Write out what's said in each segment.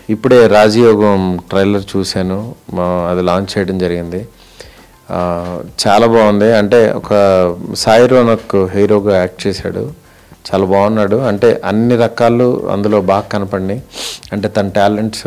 ఇప్పుడే రాజయోగం ట్రైలర్ చూశాను మా- అది లాంచ్ చేయడం జరిగింది ఆ, చాలా బాగుంది అంటే ఒక సాయి రోనక్ హీరోగా యాక్ట్ చేశాడు చాలా బాగున్నాడు అంటే అన్ని రకాలు అందులో బాగా కనపడినాయి అంటే తన టాలెంట్స్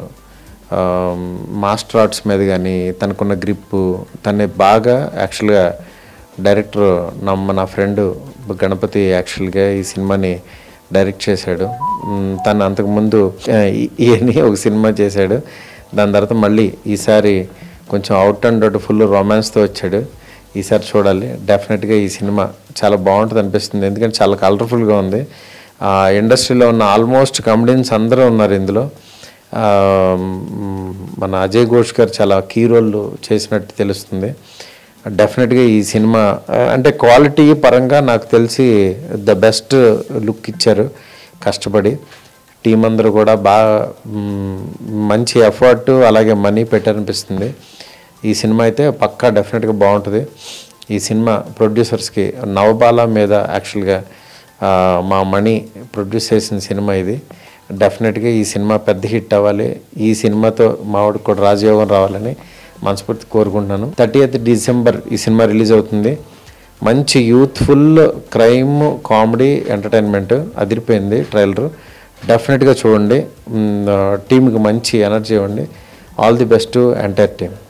మాస్టర్ ఆర్ట్స్ మీద కానీ తనకున్న గ్రిప్పు తన బాగా యాక్చువల్గా డైరెక్టర్ నమ్మ నా ఫ్రెండ్ గణపతి యాక్చువల్గా ఈ సినిమాని డైరెక్ట్ చేశాడు మ్, తను అంతకుముందు ఆ, ఈ- ఈయన్ని ఒక సినిమా చేశాడు దాని తర్వాత మళ్ళీ ఈసారి కొంచెం అవుట్ అండ్ అవుట్ ఫుల్ రొమాన్స్తో వచ్చాడు ఈసారి చూడాలి డెఫినెట్గా ఈ సినిమా చాలా బాగుంటుంది అనిపిస్తుంది ఎందుకంటే చాలా కలర్ఫుల్గా ఉంది ఆ, ఇండస్ట్రీలో ఉన్న ఆల్మోస్ట్ కమెడియన్స్ అందరూ ఉన్నారు ఇందులో ఆ, మ్, మన అజయ్ ఘోష్ గారు చాలా కీ రోల్ చేసినట్టు తెలుస్తుంది డెఫినెట్గా ఈ సినిమా ఆ, అంటే క్వాలిటీ పరంగా నాకు తెలిసి ద బెస్ట్ లుక్ ఇచ్చారు కష్టపడి టీం అందరూ కూడా బాగా మ్, మంచి ఎఫర్ట్ అలాగే మనీ పెట్టారనిపిస్తుంది ఈ సినిమా అయితే పక్కా డెఫినెట్గా బాగుంటుంది ఈ సినిమా ప్రొడ్యూసర్స్కి నవబాల మీద యాక్చువల్గా ఆ, మా మణి ప్రొడ్యూస్ చేసిన సినిమా ఇది డెఫినెట్గా ఈ సినిమా పెద్ద హిట్ అవ్వాలి ఈ సినిమాతో మావాడికి కూడా రాజయోగం రావాలని మనస్ఫూర్తి కోరుకుంటున్నాను థర్టీ ఎయిత్ డిసెంబర్ ఈ సినిమా రిలీజ్ అవుతుంది మంచి యూత్ఫుల్ క్రైమ్ కామెడీ ఎంటర్టైన్మెంట్ అదిరిపోయింది ట్రైలర్ డెఫినెట్గా చూడండి మ్, టీంకి మంచి ఎనర్జీ ఇవ్వండి all the best entire team